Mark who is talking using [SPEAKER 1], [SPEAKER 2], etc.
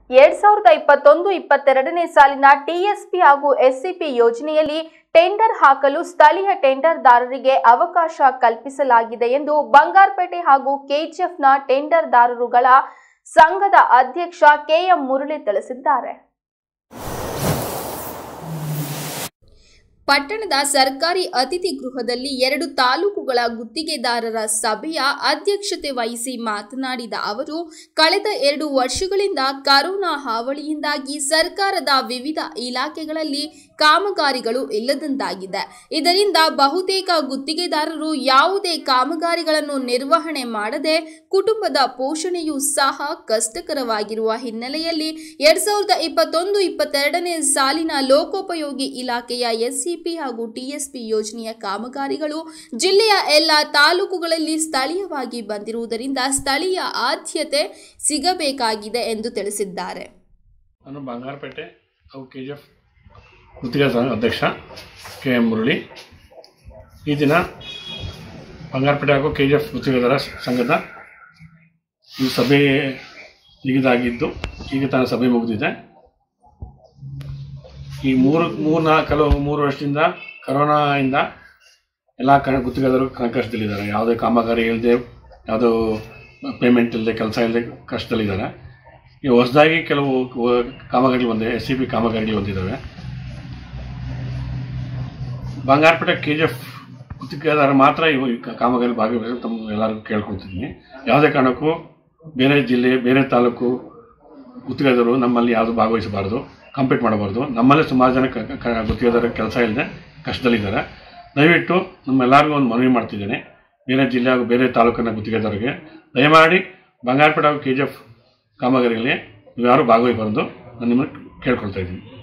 [SPEAKER 1] ಎರಡ್ ಸಾವಿರದ ಇಪ್ಪತ್ತೊಂದು ಇಪ್ಪತ್ತೆರಡನೇ ಸಾಲಿನ ಟಿಎಸ್ಪಿ ಹಾಗೂ ಎಸ್ಸಿಪಿ ಯೋಜನೆಯಲ್ಲಿ ಟೆಂಡರ್ ಹಾಕಲು ಸ್ಥಳೀಯ ಟೆಂಡರ್ದಾರರಿಗೆ ಅವಕಾಶ ಕಲ್ಪಿಸಲಾಗಿದೆ ಎಂದು ಬಂಗಾರಪೇಟೆ ಹಾಗೂ ಕೆಜಿಎಫ್ನ ಟೆಂಡರ್ದಾರರುಗಳ ಸಂಘದ ಅಧ್ಯಕ್ಷ ಕೆಎಂ ಮುರಳಿ ತಿಳಿಸಿದ್ದಾರೆ ಪಟ್ಟಣದ ಸರ್ಕಾರಿ ಅತಿಥಿ ಗೃಹದಲ್ಲಿ ಎರಡು ತಾಲೂಕುಗಳ ಗುತ್ತಿಗೆದಾರರ ಸಭೆಯ ಅಧ್ಯಕ್ಷತೆ ವಹಿಸಿ ಮಾತನಾಡಿದ ಅವರು ಕಳೆದ ಎರಡು ವರ್ಷಗಳಿಂದ ಕರೋನಾ ಹಾವಳಿಯಿಂದಾಗಿ ಸರ್ಕಾರದ ವಿವಿಧ ಇಲಾಖೆಗಳಲ್ಲಿ ಕಾಮಗಾರಿಗಳು ಇಲ್ಲದಂತಾಗಿದೆ ಇದರಿಂದ ಬಹುತೇಕ ಗುತ್ತಿಗೆದಾರರು ಯಾವುದೇ ಕಾಮಗಾರಿಗಳನ್ನು ನಿರ್ವಹಣೆ ಮಾಡದೆ ಕುಟುಂಬದ ಪೋಷಣೆಯೂ ಸಹ ಕಷ್ಟಕರವಾಗಿರುವ ಹಿನ್ನೆಲೆಯಲ್ಲಿ ಎರಡ್ ಸಾವಿರದ ಇಪ್ಪತ್ತೊಂದು ಇಪ್ಪತ್ತೆರಡನೇ ಸಾಲಿನ ಲೋಕೋಪಯೋಗಿ ಇಲಾಖೆಯ ಎಸ್ಸಿಪಿ ಹಾಗೂ ಟಿಎಸ್ಪಿ ಯೋಜನೆಯ ಕಾಮಗಾರಿಗಳು ಜಿಲ್ಲೆಯ ಎಲ್ಲ ತಾಲೂಕುಗಳಲ್ಲಿ ಸ್ಥಳೀಯವಾಗಿ ಬಂದಿರುವುದರಿಂದ ಸ್ಥಳೀಯ ಆದ್ಯತೆ ಸಿಗಬೇಕಾಗಿದೆ ಎಂದು ತಿಳಿಸಿದ್ದಾರೆ
[SPEAKER 2] ನಾನು ಬಂಗಾರಪೇಟೆ ಹಾಗೂ ಕೆ ಜಿ ಎಫ್ ಗುತ್ತಿಗೆ ಸಂಘ ಅಧ್ಯಕ್ಷ ಕೆ ಎಂ ಮುರಳಿ ಈ ದಿನ ಬಂಗಾರಪೇಟೆ ಹಾಗೂ ಕೆ ಜಿ ಎಫ್ ಗುತ್ತಿಗೆದಾರ ಸಂಘದ ಈ ಸಭೆ ನಿಗದಾಗಿದ್ದು ಈಗ ತಾನು ಸಭೆ ಮುಗಿದಿದೆ ಈ ಮೂರು ಮೂರು ನಾ ಕೆಲವು ಮೂರು ವರ್ಷದಿಂದ ಕರೋನಾಯಿಂದ ಎಲ್ಲ ಕ ಗುತ್ತಿಗೆದಾರರು ಸಂಕಷ್ಟದಲ್ಲಿದ್ದಾರೆ ಯಾವುದೇ ಕಾಮಗಾರಿ ಇಲ್ಲದೆ ಯಾವುದೋ ಪೇಮೆಂಟ್ ಇಲ್ಲದೆ ಕೆಲಸ ಇಲ್ಲದೆ ಕಷ್ಟದಲ್ಲಿದ್ದಾರೆ ಈಗ ಹೊಸದಾಗಿ ಕೆಲವು ವ- ಕಾಮಗಾರಿಗಳು ಬಂದಿವೆ ಎಸ್ ಸಿ ಪಿ ಕಾಮಗಾರಿಗಳು ಬಂದಿದ್ದಾವೆ ಬಂಗಾರಪೇಟೆ ಕೆ ಜಿ ಎಫ್ ಗುತ್ತಿಗೆದಾರ ಮಾತ್ರ ಇವು ಈ ಕ- ಕಾಮಗಾರಿ ಭಾಗವಹಿಸಿ ತಮ್ಮ ಎಲ್ಲರಿಗೂ ಕೇಳ್ಕೊಳ್ತಿದ್ದೀನಿ ಯಾವುದೇ ಕಾರಣಕ್ಕೂ ಬೇರೆ ಜಿಲ್ಲೆ ಬೇರೆ ತಾಲೂಕು ಗುತ್ತಿಗೆದಾರರು ನಮ್ಮಲ್ಲಿ ಯಾವುದು ಭಾಗವಹಿಸಬಾರ್ದು ಕಂಪೀಟ್ ಮಾಡಬಾರ್ದು ನಮ್ಮಲ್ಲೇ ಸುಮಾರು ಜನ ಕ- ಕ- ಗುತ್ತಿಗೆದಾರ ಕೆಲಸ ಇಲ್ಲದೆ ಕಷ್ಟದಲ್ಲಿದ್ದಾರೆ ದಯವಿಟ್ಟು ನಮ್ಮೆಲ್ಲರಿಗೂ ಒಂದು ಮನವಿ ಮಾಡ್ತಿದ್ದೇನೆ ಬೇರೆ ಜಿಲ್ಲೆ ಹಾಗೂ ಬೇರೆ ತಾಲೂಕಿನ ಗುತ್ತಿಗೆದಾರರಿಗೆ ದಯಮಾಡಿ ಬಂಗಾರಪೇಟೆ ಹಾಗೂ ಕೆ ಜಿ ಎಫ್ ಕಾಮಗಾರಿಯಲ್ಲಿ ನೀವು ಯಾರು ಭಾಗವಹಿಸಬಾರ್ದು ನಾನು ನಿಮ್ಮನ್ನು ಕೇಳ್ಕೊಳ್ತಾ ಇದ್ದೀನಿ